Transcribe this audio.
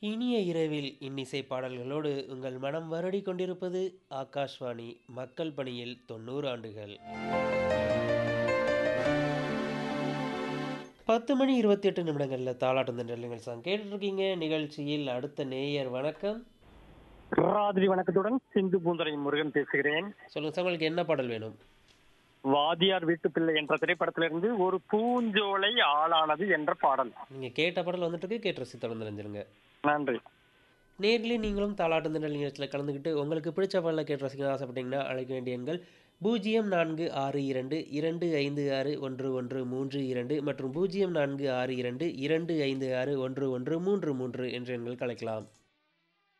இனிய இரவில் இன்னிசை பாடல்களோடு உங்கள் மனம் வருடி கொண்டிருப்பது ஆகாஷ்வாணி மக்கள் பணியில் தொண்ணூறு ஆண்டுகள் பத்து மணி இருபத்தி எட்டு நிமிடங்களில் தாளாட்டம் தண்டல் நிகழ்ச்சி கேட்டுட்ருக்கீங்க நிகழ்ச்சியில் அடுத்த நேயர் வணக்கம் ராத்திரி வணக்கத்துடன் சிந்து பூந்தரை முருகன் பேசுகிறேன் சொல்லுங்க சார் உங்களுக்கு என்ன பாடல் வேணும் வாதியார் வீட்டு பிள்ளை என்ற திரைப்படத்திலிருந்து ஒரு பூஞ்சோலை ஆளானது என்ற பாடல் நீங்கள் கேட்ட பாடல் வந்துட்டு இருக்கு கேட்டு ரசி தொடர்ந்து நினைஞ்சிருங்க நன்றி நேர்லேயே நீங்களும் தாளாட்டம் தண்டல் நிகழ்ச்சியில் கலந்துக்கிட்டு உங்களுக்கு பிடிச்ச பாடலை கேட்டு ரசிக்க ஆசைப்பட்டீங்கன்னா அழைக்க வேண்டிய எண்கள் பூஜ்ஜியம் நான்கு ஆறு இரண்டு இரண்டு ஐந்து ஆறு ஒன்று ஒன்று மூன்று இரண்டு மற்றும் பூஜ்ஜியம் நான்கு ஆறு இரண்டு இரண்டு ஐந்து ஆறு ஒன்று ஒன்று மூன்று மூன்று என்ற எண்கள் கலைக்கலாம்